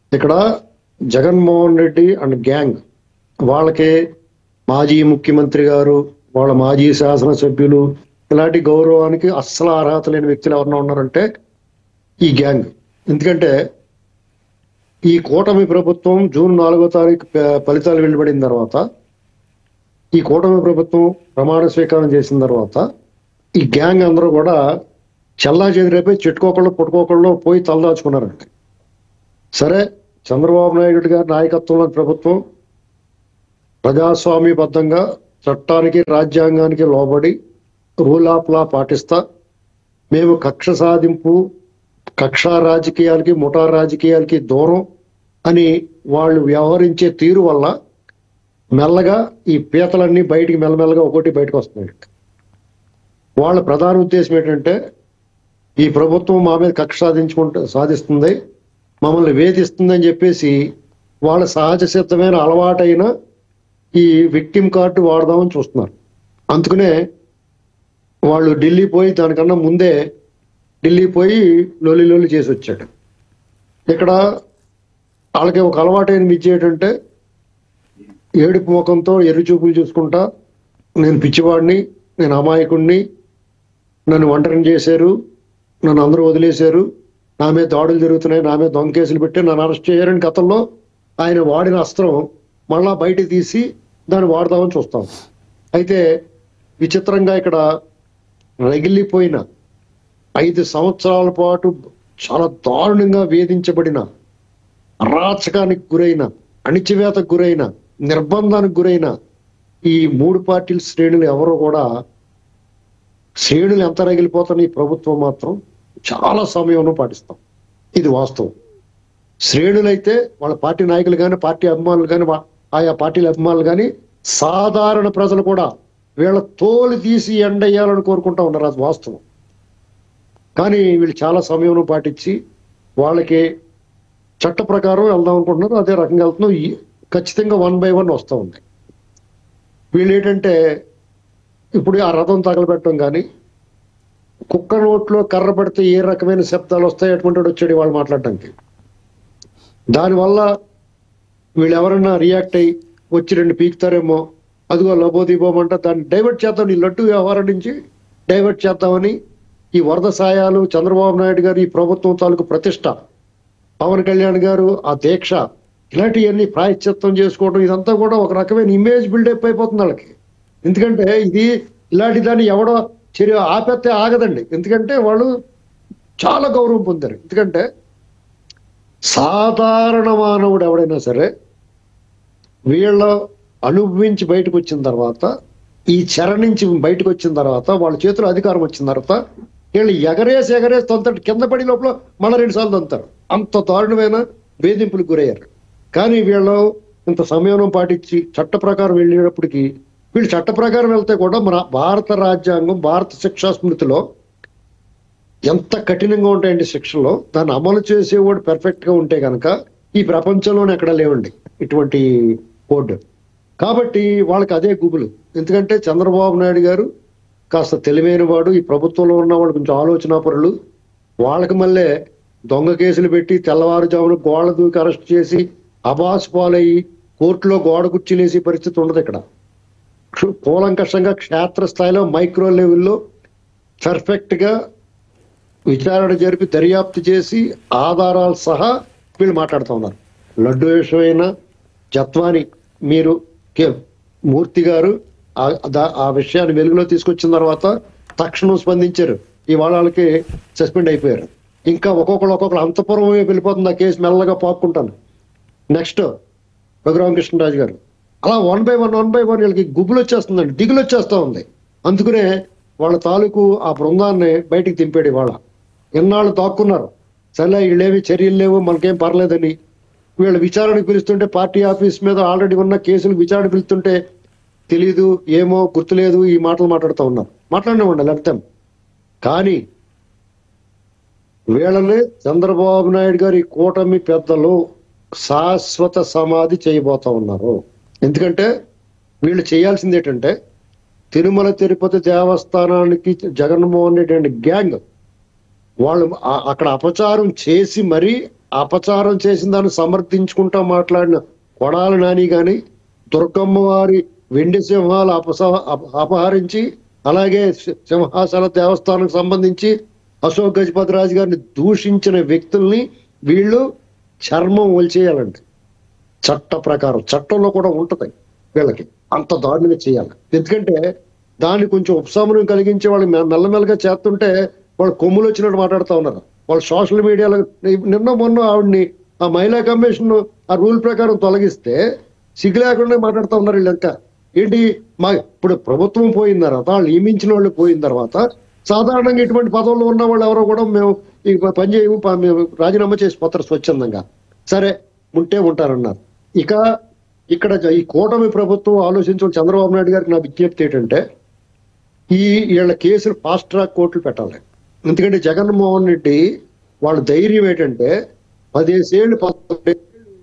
ఇక్కడ Jaganmohan Reddy and gang వాళ్ళకి మాజీ ముఖ్యమంత్రి గారు వాళ్ళ మాజీ శాసనసభ్యులు ఇలాంటి గౌరవానికి అస్సలు అర్హత లేని వ్యక్తులు ఎవరన్నా ఉన్నారంటే ఈ గ్యాంగ్ ఎందుకంటే ఈ కూటమి ప్రభుత్వం జూన్ నాలుగో తారీఖు ప- ఫలితాలు వెలువడిన తర్వాత ఈ కూటమి ప్రభుత్వం ప్రమాణ స్వీకారం చేసిన తర్వాత ఈ గ్యాంగ్ అందరూ కూడా చల్లా చెదిరైపోయి చెట్టుకోకళ్ళు పుట్టుకోకళ్ళు పోయి తలదాచుకున్నారండి సరే చంద్రబాబు నాయుడు గారి నాయకత్వంలో ప్రభుత్వం ప్రజాస్వామ్యబద్ధంగా చట్టానికి రాజ్యాంగానికి లోబడి రూల్ ఆఫ్ లా పాటిస్తా మేము కక్ష సాధింపు కక్ష రాజకీయాలకి ముఠా రాజకీయాలకి దూరం అని వాళ్ళు వ్యవహరించే తీరు వల్ల మెల్లగా ఈ పీతలన్నీ బయటికి మెల్లమెల్లగా ఒకటి బయటకు వస్తున్నాయి వాళ్ళ ప్రధాన ఉద్దేశం ఏంటంటే ఈ ప్రభుత్వం మా మీద కక్ష సాధించుకుంటే సాధిస్తుంది మమ్మల్ని వేధిస్తుందని చెప్పేసి వాళ్ళ సహజ సిద్ధమైన అలవాటైన ఈ విక్టిమ్ కార్డు వాడదామని చూస్తున్నారు అందుకనే వాళ్ళు ఢిల్లీ పోయి దానికన్నా ముందే ఢిల్లీ పోయి లొల్లి లొల్లి చేసి వచ్చాడు ఇక్కడ వాళ్ళకి ఒక అలవాటైన విద్య ఏంటంటే ఏడుపు ముఖంతో ఎర్రి చూపులు చూసుకుంటా నేను పిచ్చివాడిని నేను అమాయకుడిని నన్ను ఒంటరిని చేశారు నన్ను అందరూ వదిలేశారు నా మీద దాడులు జరుగుతున్నాయి నా మీద దొంగ కేసులు పెట్టి నన్ను అరెస్ట్ చేయారని గతంలో ఆయన వాడిన అస్త్రం మళ్ళా బయట తీసి దాన్ని వాడదామని చూస్తాం అయితే విచిత్రంగా ఇక్కడ రగిలిపోయిన ఐదు సంవత్సరాల పాటు చాలా దారుణంగా వేధించబడిన అరాచకానికి గురైన అణిచివేతకు గురైన నిర్బంధానికి గురైన ఈ మూడు పార్టీల శ్రేణులు ఎవరు కూడా శ్రేణులు ఎంత రగిలిపోతున్న ఈ ప్రభుత్వం మాత్రం చాలా సమయంలో పాటిస్తాం ఇది వాస్తవం శ్రేణులైతే వాళ్ళ పార్టీ నాయకులు కానీ పార్టీ అభిమానులు కానీ ఆయా పార్టీల అభిమానులు కానీ సాధారణ ప్రజలు కూడా వీళ్ళ తోలు తీసి ఎండయ్యాలని కోరుకుంటా ఉన్నారు అది వాస్తవం కానీ వీళ్ళు చాలా సమయంలో పాటించి వాళ్ళకి చట్ట ప్రకారం వెళ్దాం అనుకుంటున్నారు అదే రకంగా వెళ్తున్నాం ఈ- ఖచ్చితంగా వన్ బై వన్ వస్తూ ఉంది వీళ్ళు ఏంటంటే ఇప్పుడు ఆ రథం తగలబెట్టడం కానీ కుక్క నోట్లో కర్ర పెడితే ఏ రకమైన శబ్దాలు వస్తాయి అటువంటి వాడు వచ్చాడు వాళ్ళు మాట్లాడడానికి దానివల్ల వీళ్ళు ఎవరైనా రియాక్ట్ అయ్యి వచ్చి రెండు పీకుతారేమో అదిగో లబోదీపోమంట దాన్ని డైవర్ట్ చేద్దాం ఈ లడ్డు వ్యవహారం నుంచి డైవర్ట్ చేద్దామని ఈ వరద సాయాలు చంద్రబాబు నాయుడు గారు ఈ ప్రభుత్వం తాలూకు ప్రతిష్ట పవన్ కళ్యాణ్ గారు ఆ దీక్ష ఇలాంటివన్నీ ప్రాయశ్చిత్తం చేసుకోవడం ఇదంతా కూడా ఒక రకమైన ఇమేజ్ బిల్డప్ అయిపోతుంది వాళ్ళకి ఎందుకంటే ఇది ఇలాంటి దాన్ని ఎవడో చర్య ఆపేస్తే ఆగదండి ఎందుకంటే వాళ్ళు చాలా గౌరవం పొందారు ఎందుకంటే సాధారణ మానవుడు ఎవడైనా సరే వీళ్ళ అనుభవించి బయటకు వచ్చిన తర్వాత ఈ చెర నుంచి బయటకు వచ్చిన తర్వాత వాళ్ళ చేతిలో అధికారం వచ్చిన తర్వాత వీళ్ళు ఎగరేసి ఎగరేసి తొంతటి కింద పడి లోపల మళ్ళీ రెండు సార్లు తంతారు అంత దారుణమైన వేధింపులకు గురయ్యారు కానీ వీళ్ళు ఇంత సంయమనం పాటించి చట్ట ప్రకారం వెళ్ళేటప్పటికి వీళ్ళు చట్ట ప్రకారం వెళ్తే కూడా మన భారత రాజ్యాంగం భారత శిక్షా స్మృతిలో ఎంత కఠినంగా ఉంటాయండి శిక్షలో దాన్ని అమలు చేసేవాడు పెర్ఫెక్ట్ గా ఉంటే కనుక ఈ ప్రపంచంలోనే ఎక్కడ లేవండి ఇటువంటి కోడ్ కాబట్టి వాళ్ళకి అదే గుబులు ఎందుకంటే చంద్రబాబు నాయుడు గారు కాస్త తెలివైన వాడు ఈ ప్రభుత్వంలో ఉన్న వాళ్ళు కొంచెం ఆలోచన పరులు వాళ్ళకి మళ్ళీ దొంగ కేసులు పెట్టి తెల్లవారుజామున గోడ దూకి అరెస్ట్ చేసి అబాస్ పాలయ్యి కోర్టులో గోడ కుర్చీలేసే పరిస్థితి ఉండదు ఇక్కడ క్షు- కూలంకషంగా క్షేత్రస్థాయిలో మైక్రో లెవెల్లో పర్ఫెక్ట్ గా విచారణ జరిపి దర్యాప్తు చేసి ఆధారాలు సహా వీళ్ళు మాట్లాడుతూ ఉన్నారు లడ్డు విషయమైన జత్వాని మీరు కే- మూర్తి గారు ఆ- దా- ఆ విషయాన్ని వెలుగులో తీసుకొచ్చిన తర్వాత తక్షణం స్పందించారు ఇవాళ వాళ్ళకి సస్పెండ్ అయిపోయారు ఇంకా ఒక్కొక్కరు ఒక్కొక్కరు అంతపురం వెళ్ళిపోతుంది ఆ కేసు మెల్లగా పాక్కుంటాను నెక్స్ట్ రఘురామకృష్ణరాజు గారు అలా one by one one by one వీళ్ళకి గుబులు వచ్చేస్తుందండి దిగులు వచ్చేస్తా ఉంది అందుకనే వాళ్ళ తాలూకు ఆ బృందాన్ని బయటికి దింపాడు ఇవాళ ఎన్నాళ్ళు దాక్కున్నారు సరే వీళ్ళేమి చర్యలు లేవు మనకేం పర్లేదని వీళ్ళ విచారణకు పిలుస్తుంటే పార్టీ ఆఫీస్ మీద ఆల్రెడీ ఉన్న కేసులు విచారణ పిలుస్తుంటే తెలీదు ఏమో గుర్తులేదు ఈ మాటలు మాట్లాడుతూ ఉన్నారు మాట్లాడినామండి లేకపోతే కానీ వీళ్ళని చంద్రబాబు నాయుడు గారి కూటమి పెద్దలు శాశ్వత సమాధి చేయబోతా ఉన్నారు ఎందుకంటే వీళ్ళు చేయాల్సింది ఏంటంటే తిరుమల తిరుపతి దేవస్థానానికి జగన్మోహన్ రెడ్డి అండ్ గ్యాంగ్ వాళ్ళు ఆ- అక్కడ అపచారం చేసి మరీ అపచారం చేసిన దాన్ని సమర్థించుకుంటా మాట్లాడిన కొడాలి నాని గాని దుర్గమ్మ వారి వెండి సింహాలు అపస అప- అపహరించి అలాగే సి- సింహాసన దేవస్థానం సంబంధించి అశోక్ గజపతి రాజు గారిని దూషించిన వ్యక్తుల్ని వీళ్ళు చర్మం ఒలిచేయాలండి చట్ట ప్రకారం చట్టంలో కూడా ఉంటది వీళ్ళకి అంత దారుణంగా చేయాలి ఎందుకంటే దాన్ని కొంచెం ఉపశమనం కలిగించే వాళ్ళు మె- మెల్లమెల్లగా చేస్తుంటే వాళ్ళు కొమ్ములు వచ్చినట్టు మాట్లాడుతూ ఉన్నారు వాళ్ళు సోషల్ మీడియాలో నిన్న మొన్న ఆవిడ్ని ఆ మహిళా కమిషన్ ఆ రూల్ ప్రకారం తొలగిస్తే సిగ్గు లేకుండా మాట్లాడుతూ ఉన్నారు వీళ్ళు ఇంకా ఏంటి మా ఇప్పుడు ప్రభుత్వం పోయిన తర్వాత వాళ్ళు నియమించిన వాళ్ళు పోయిన తర్వాత సాధారణంగా ఇటువంటి పదవుల్లో ఉన్న వాళ్ళు ఎవరో కూడా మేము ఈ పని చేయము ప- మేము రాజీనామా చేసిపోతారు స్వచ్ఛందంగా సరే ఉంటే ఉంటారన్నారు ఇక ఇక్కడ జ- ఈ కూటమి ప్రభుత్వం ఆలోచించిన చంద్రబాబు నాయుడు గారికి నా విజ్ఞప్తి ఏంటంటే ఈ వీళ్ళ కేసులు ఫాస్ట్ ట్రాక్ కోర్టులు పెట్టాలి ఎందుకంటే జగన్మోహన్ రెడ్డి వాళ్ళ ధైర్యం ఏంటంటే పదేసేళ్ళు పదకొండేళ్ళు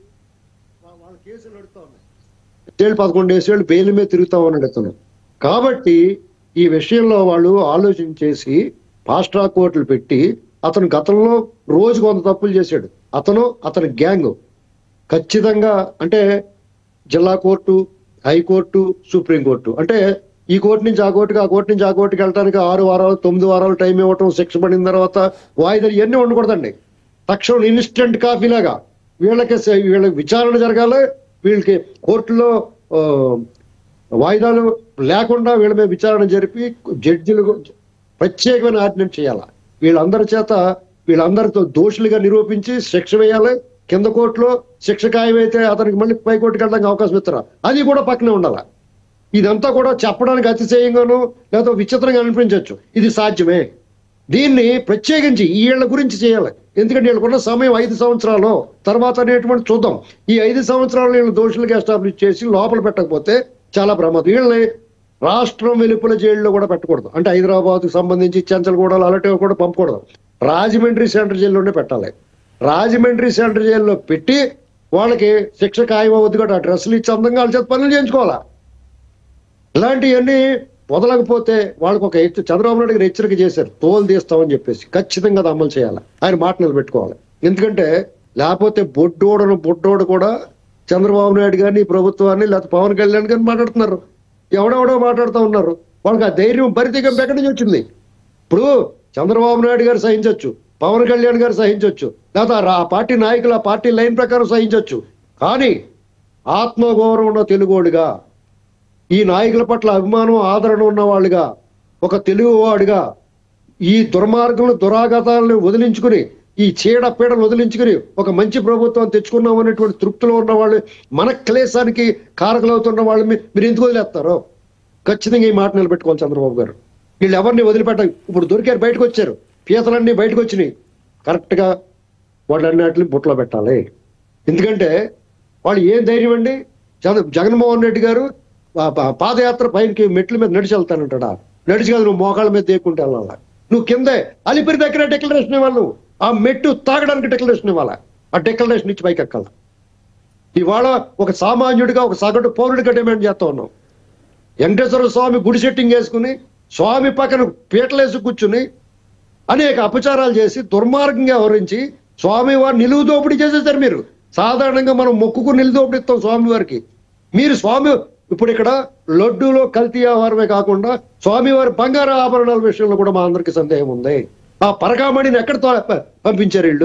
వాళ్ళ కేసులు నడుస్తా ఉన్నాయి ఏళ్ళు పదకొండు వేసేళ్ళు బెయిల్ మీద తిరుగుతా ఉన్నాడు అతను కాబట్టి ఈ విషయంలో వాళ్ళు ఆలోచన చేసి ఫాస్ట్ ట్రాక్ కోర్టులు పెట్టి అతను గతంలో రోజు కొంత తప్పులు చేశాడు అతను అతని గ్యాంగ్ ఖచ్చితంగా అంటే జిల్లా కోర్టు హైకోర్టు సుప్రీంకోర్టు అంటే ఈ కోర్టు నుంచి ఆ కోర్టుకి ఆ కోర్టు నుంచి ఆ కోర్టుకి వెళ్ళడానికి ఆరు వారాలు తొమ్మిది వారాలు టైం ఇవ్వటం శిక్ష పడిన తర్వాత వాయిదాలు ఇవన్నీ ఉండకూడదండి తక్షణం ఇన్స్టెంట్ కాఫీ లాగా వీళ్ళకి స- వీళ్ళకి విచారణ జరగాలి వీళ్ళకి కోర్టులో ఆ, వాయిదాలు లేకుండా వీళ్ళ మీద విచారణ జరిపి జడ్జిలు ప్రత్యేకమైన ఆర్డినెన్స్ చేయాలి వీళ్ళందరి చేత వీళ్ళందరితో దోషులుగా నిరూపించి శిక్ష వేయాలి కింద కోర్టులో శిక్ష ఖాయమైతే అతనికి మళ్ళీ పై కోర్టుకి వెళ్ళడానికి అవకాశం ఇస్తారా అది కూడా పక్కనే ఉండాలి ఇదంతా కూడా చెప్పడానికి అతిశయంగాను లేదా విచిత్రంగా అనిపించవచ్చు ఇది సాధ్యమే దీన్ని ప్రత్యేకించి ఈ ఏళ్ల గురించి చేయాలి ఎందుకంటే వీళ్ళకున్న సమయం ఐదు సంవత్సరాలు తర్వాత అనేటువంటి చూద్దాం ఈ ఐదు సంవత్సరాలు వీళ్ళు దోషులుగా ఎస్టాబ్లిష్ చేసి లోపల పెట్టకపోతే చాలా ప్రమాదం వీళ్ళని రాష్ట్రం వెలుపల జైల్లో కూడా పెట్టకూడదు అంటే హైదరాబాద్కు సంబంధించి చెంచలగూడ అలాంటివి కూడా పంపకూడదు రాజమండ్రి సెంట్రల్ జైల్లోనే పెట్టాలి రాజమండ్రి సెంట్రల్ జైల్లో పెట్టి వాళ్ళకి శిక్ష ఖాయం అవద్దు కూడా ఆ డ్రెస్సులు ఇచ్చి అందంగా వాళ్ళ చేత పనులు చేయించుకోవాలా ఇలాంటివన్నీ వదలకపోతే వాళ్ళకి ఒక హెచ్చ చంద్రబాబు నాయుడు గారు హెచ్చరిక చేశారు తోలు తీస్తామని చెప్పేసి ఖచ్చితంగా అది అమలు చేయాలి ఆయన మాట నిలబెట్టుకోవాలి ఎందుకంటే లేకపోతే బొడ్డోడను బొడ్డోడు కూడా చంద్రబాబు నాయుడు గారిని ఈ ప్రభుత్వాన్ని లేకపోతే పవన్ కళ్యాణ్ గారిని మాట్లాడుతున్నారు ఎవడెవడో మాట్లాడుతూ ఉన్నారు వాళ్ళకి ఆ ధైర్యం భరితీకం ఎక్కడి నుంచి వచ్చింది ఇప్పుడు చంద్రబాబు నాయుడు గారు సహించవచ్చు పవన్ కళ్యాణ్ గారు సహించవచ్చు లేదా ఆ రా- ఆ పార్టీ నాయకులు ఆ పార్టీ లైన్ ప్రకారం సహించవచ్చు కానీ ఆత్మగౌరవం ఉన్న తెలుగోడుగా ఈ నాయకుల పట్ల అభిమానం ఆదరణ ఉన్న వాళ్ళుగా ఒక తెలుగువాడిగా ఈ దుర్మార్గంలో దురాగతాలను వదిలించుకుని ఈ చీడ పీడను వదిలించుకుని ఒక మంచి ప్రభుత్వం తెచ్చుకున్నాం అనేటువంటి తృప్తిలో ఉన్న వాళ్ళు మన క్లేశానికి కారకులవుతున్న వాళ్ళు మీ- మీరు ఎందుకు వదిలేస్తారో ఖచ్చితంగా ఈ మాట నిలబెట్టుకోవాలి చంద్రబాబు గారు వీళ్ళు ఎవరిని వదిలిపెట్ట ఇప్పుడు దొరికారు బయటకు వచ్చారు పీతలన్నీ బయటకు వచ్చినాయి కరెక్ట్ గా వాళ్ళన్నిటిని బుట్టలో పెట్టాలి ఎందుకంటే వాళ్ళు ఏం ధైర్యం అండి జగ- జగన్మోహన్ రెడ్డి గారు పా- పా- పాదయాత్ర పైనకి మెట్ల మీద నడిచి వెళ్తానంటాడా నడిచి కాదు నువ్వు మోకాళ్ళ మీద దేక్కుంటే వెళ్ళాలా నువ్వు కిందే అలిపిరి దగ్గర డెక్లరేషన్ ఇవ్వాలి నువ్వు ఆ మెట్టు తాగడానికి డెక్లరేషన్ ఇవ్వాలా ఆ డెక్లరేషన్ ఇచ్చి పైకి ఎక్కాల ఇవాళ ఒక సామాన్యుడిగా ఒక సగటు పౌరుడిగా డిమాండ్ చేస్తా ఉన్నాం వెంకటేశ్వర స్వామి గుడి సెట్టింగ్ వేసుకుని స్వామి పక్కన పీటలేసి కూర్చుని అనేక అపచారాలు చేసి దుర్మార్గంగా వ్యవహరించి స్వామి వారు నిలువు దోపిడీ చేసేసారు మీరు సాధారణంగా మనం మొక్కుకు నిలువు దోపిడీ ఇస్తాం స్వామి వారికి మీరు స్వామి ఇప్పుడు ఇక్కడ లడ్డూలో కల్తీ వ్యవహారమే కాకుండా స్వామివారి బంగారు ఆభరణాల విషయంలో కూడా మా అందరికి సందేహం ఉంది ఆ పరకామణిని ఎక్కడ తో- ప- పంపించారు వీళ్ళు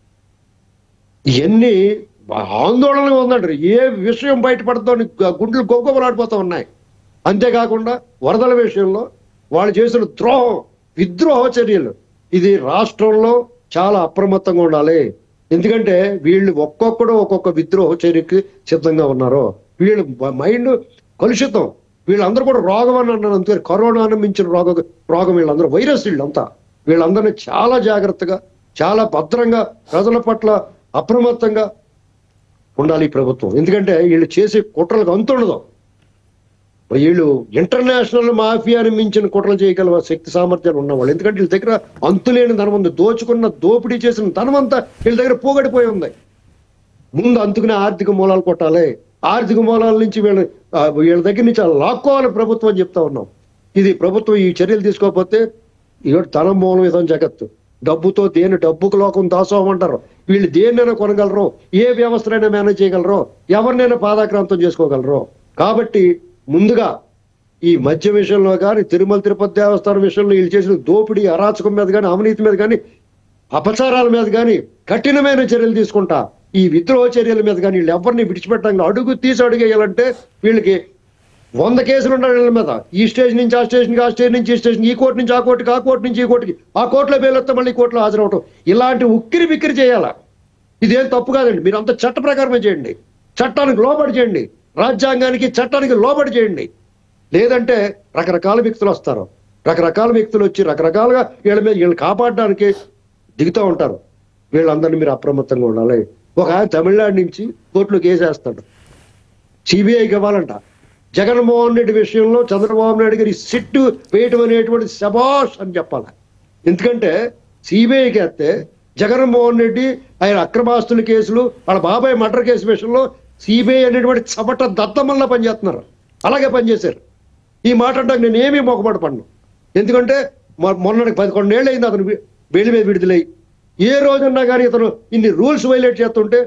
ఇవన్నీ ఆందోళనగా ఉందంటారు ఏ విషయం బయటపడుతుందో అని గు- గుండెలు గొప్పలాడిపోతా ఉన్నాయి అంతేకాకుండా వరదల విషయంలో వాళ్ళు చేసిన ద్రోహం విద్రోహ చర్యలు ఇది రాష్ట్రంలో చాలా అప్రమత్తంగా ఉండాలి ఎందుకంటే వీళ్ళు ఒక్కొక్కడు ఒక్కొక్క విద్రోహ చర్యకి సిద్ధంగా ఉన్నారు వీళ్ళు మైండ్ కలుషితం వీళ్ళందరూ కూడా రోగం అని అన్నాను అంతే కరోనాను మించిన రోగ రోగం వీళ్ళందరూ వైరస్ వీళ్ళంతా వీళ్ళందరినీ చాలా జాగ్రత్తగా చాలా భద్రంగా ప్రజల పట్ల అప్రమత్తంగా ఉండాలి ఈ ప్రభుత్వం ఎందుకంటే వీళ్ళు చేసే కుట్రలకు అంతుండదు వీళ్ళు ఇంటర్నేషనల్ మాఫియాని మించిన కుట్రలు చేయగల శక్తి సామర్థ్యాలు ఉన్నవాళ్ళు ఎందుకంటే వీళ్ళ దగ్గర అంతులేని ధనం ఉంది దోచుకున్న దోపిడీ చేసిన ధనం అంతా వీళ్ళ దగ్గర పోగడిపోయి ఉంది ముందు అందుకునే ఆర్థిక మూలాలు కొట్టాలి ఆర్థిక మూలాల నుంచి వీళ్ళ ఆ, వీళ్ళ దగ్గర నుంచి అలా లాక్కోవాలి ప్రభుత్వం అని చెప్తా ఉన్నాం ఇది ప్రభుత్వం ఈ చర్యలు తీసుకోకపోతే ఇవాడు ధనం మూలం విధం జగత్తు డబ్బుతో దేని డబ్బుకు లోకం దాసోహం అంటారు వీళ్ళు దేన్నైనా కొనగలరు ఏ వ్యవస్థనైనా మేనేజ్ చేయగలరు ఎవరినైనా పాదాక్రాంతం చేసుకోగలరు కాబట్టి ముందుగా ఈ మద్య విషయంలో కానీ తిరుమల తిరుపతి దేవస్థానం విషయంలో వీళ్ళు చేసిన దోపిడీ అరాచకం మీద కానీ అవినీతి మీద కానీ అపచారాల మీద కానీ కఠినమైన చర్యలు తీసుకుంటా ఈ విద్రోహ చర్యల మీద కానీ వీళ్ళు ఎవరిని విడిచిపెట్టంగా అడుగు తీసి అడుగేయాలంటే వీళ్ళకి వంద కేసులు ఉన్నాయి వీళ్ళ మీద ఈ స్టేజ్ నుంచి ఆ స్టేషన్కి ఆ స్టేజ్ నుంచి ఈ స్టేషన్ ఈ కోర్టు నుంచి ఆ కోర్టుకి ఆ కోర్టు నుంచి ఈ కోర్టుకి ఆ కోర్టులో బెయిల్ వస్తే మళ్ళీ ఈ కోర్టులో హాజరవటం ఇలాంటి ఉక్కిరి బిక్కిరి చేయాలా ఇదేం తప్పు కాదండి మీరు అంత చట్ట ప్రకారమే చేయండి చట్టానికి లోబడి చేయండి రాజ్యాంగానికి చట్టానికి లోబడి చేయండి లేదంటే రకరకాల వ్యక్తులు వస్తారు రకరకాల వ్యక్తులు వచ్చి రకరకాలుగా వీళ్ళ మీద వీళ్ళని కాపాడడానికి దిగుతూ ఉంటారు వీళ్ళందరినీ మీరు అప్రమత్తంగా ఉండాలి ఒక ఆయన తమిళనాడు నుంచి కోర్టులో కేసేస్తాడు సిబిఐకి ఇవ్వాలంట జగన్మోహన్ రెడ్డి విషయంలో చంద్రబాబు నాయుడు గారి సిట్టు వేయటం అనేటువంటి శబాష్ అని చెప్పాలి ఎందుకంటే సిబిఐకి వేస్తే జగన్మోహన్ రెడ్డి ఆయన అక్రమాస్తుల కేసులు వాళ్ళ బాబాయ్ మర్డర్ కేసు విషయంలో సిబిఐ అనేటువంటి చవట దత్తమల్లా పనిచేస్తున్నారు అలాగే పనిచేశారు ఈ మాట అంటే నేను ఏమీ మొక్కబడి పడను ఎందుకంటే మొ- మొన్నటికి పదకొండేళ్ళు అయింది అతను వి- బెయిల్ మీద విడుదలై ఏ రోజున్నా కానీ ఇతను ఇన్ని రూల్స్ వైలేట్ చేస్తుంటే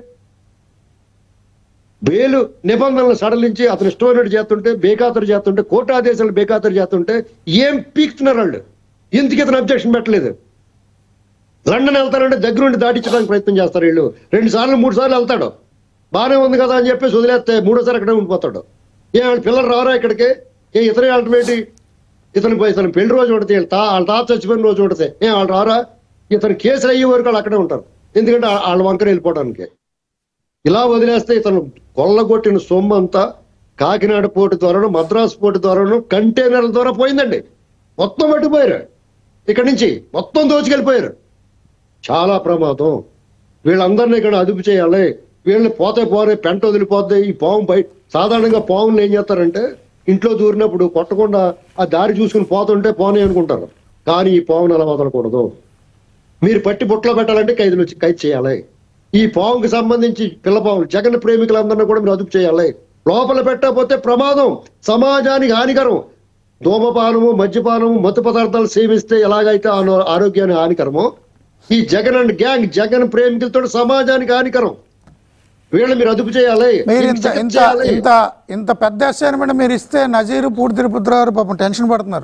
బెయిల్ నిబంధనలు సడలించి అతను ఇష్టమైనట్టు చేస్తుంటే బేఖాతరు చేస్తుంటే కోర్టు ఆదేశాలు బేఖాతరు చేస్తుంటే ఏం పీక్తున్నారు వాళ్ళు ఎందుకు ఇతను అబ్జెక్షన్ పెట్టలేదు లండన్ వెళ్తారంటే దగ్గరుండి దాటించడానికి ప్రయత్నం చేస్తారు వీళ్ళు రెండు సార్లు మూడు సార్లు వెళ్తాడు బాగానే ఉంది కదా అని చెప్పేసి వదిలేస్తే మూడోసారి అక్కడే ఉండిపోతాడు ఏ వాళ్ళ పిల్లలు రారా ఇక్కడికి ఏ ఇతనే అల్టిమేట్ ఇతను పోయి ఇతను పెళ్లి రోజు ఉంటుంది వీళ్ళ తా వాళ్ళ తాత చచ్చిపోయిన రోజు ఉంటుంది ఏ వాళ్ళు రారా ఇతను కేసులు అయ్యే వరకు వాళ్ళు అక్కడే ఉంటారు ఎందుకంటే ఆ- వాళ్ళ వంకర వెళ్ళిపోవడానికి ఇలా వదిలేస్తే ఇతను కొల్లగొట్టిన సొమ్ము అంతా కాకినాడ పోర్టు ద్వారాను మద్రాసు పోర్టు ద్వారాను కంటైనర్ల ద్వారా పోయిందండి మొత్తం పట్టిపోయారు ఇక్కడి నుంచి మొత్తం దోచుకెళ్ళిపోయారు చాలా ప్రమాదం వీళ్ళందరినీ ఇక్కడ అదుపు చేయాలి వీళ్ళని పోతే పోరే పెంట వదిలిపోద్ది ఈ పాము బయట సాధారణంగా పాములు ఏం చేస్తారంటే ఇంట్లో దూరినప్పుడు కొట్టకుండా ఆ దారి చూసుకుని పోతుంటే పోనీ అనుకుంటారు కానీ ఈ పామును అలా వదలకూడదు మీరు పట్టి బుట్టలో పెట్టాలంటే ఖైదులు వచ్చి ఖైదు చేయాలి ఈ పాముకి సంబంధించి పిల్ల పాములు జగన్ ప్రేమికులందరినీ కూడా మీరు అదుపు చేయాలి లోపల పెట్టకపోతే ప్రమాదం సమాజానికి హానికరం ధూమపానము మద్యపానము మత్తు పదార్థాలు సేవిస్తే ఎలాగైతే ఆనో- ఆరోగ్యానికి హానికరమో ఈ జగన్ అండ్ గ్యాంగ్ జగన్ ప్రేమికులతో సమాజానికి హానికరం వీళ్ళని మీరు అదుపు చేయాలి మీరు వీళ్ళని ఇంత చెకప్ ఇంత చేయాలి. ఇంత ఇంత పెద్ద అసైన్మెంట్ మీరు ఇస్తే నజీరు పూర్తి తిరుపతి గారు పాపం టెన్షన్ పడుతున్నారు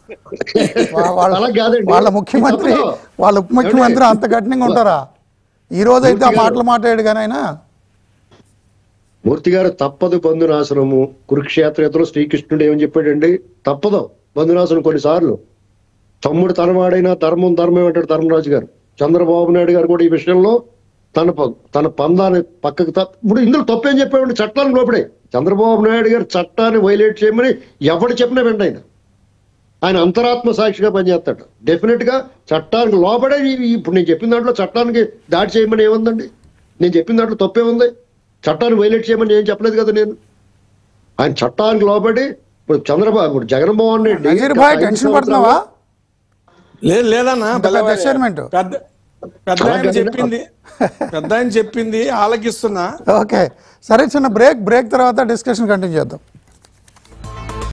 వా- వాళ్ళ అలా కాదండి. వాళ్ళ ముఖ్యమంత్రి తప్పదు. వాళ్ళ ఉప ముఖ్యమంత్రి అంత కఠినంగా ఉంటారా ఈ రోజు అయితే ఆ మాటలు మాట్లాడాడు కానీ ఆయన మూర్తి గారు తప్పదు బంధునాశనము కురుక్షేత్రలో శ్రీకృష్ణుడు ఏమని చెప్పాడండి తప్పదు బంధునాశనం కొన్నిసార్లు తమ్ముడు తనవాడైనా ధర్మం ధర్మం అంటాడు ధర్మరాజు గారు చంద్రబాబు నాయుడు గారు కూడా ఈ విషయంలో తన ప- తన పందాన్ని పక్కకు త- ఇప్పుడు ఇందులో తప్పేం చెప్పాడు చట్టానికి లోపడే చంద్రబాబు నాయుడు గారు చట్టాన్ని వైలేట్ చేయమని ఎవడు చెప్పినా వెంట ఆయన ఆయన అంతరాత్మ సాక్షిగా పనిచేస్తాడు డెఫినెట్ గా చట్టానికి లోపడే ఈ- ఈ- ఇప్పుడు నేను చెప్పిన దాంట్లో చట్టానికి దాడి చేయమని ఏముందండి నేను చెప్పిన దాంట్లో తప్పే ఉంది చట్టాన్ని వైలేట్ చేయమని ఏం చెప్పలేదు కదా నేను ఆయన చట్టానికి లోబడి ఇప్పుడు చంద్రబాబు ఇప్పుడు జగన్మోహన్ రెడ్డి నజీర్ భాయ్ ఐదు టెన్షన్ సంవత్సరాలు- పడుతున్నావా లేదు లేదన్నా ఇంత పెద్ద బలవాడే. assignment. పెద్ద పెద్ద ఆయన అలాగే చెప్పింది పెద్ద ఆయన చెప్పింది ఆలకిస్తున్నా ఓకే సరే చిన్న బ్రేక్ బ్రేక్ తర్వాత డిస్కషన్ కంటిన్యూ చేద్దాం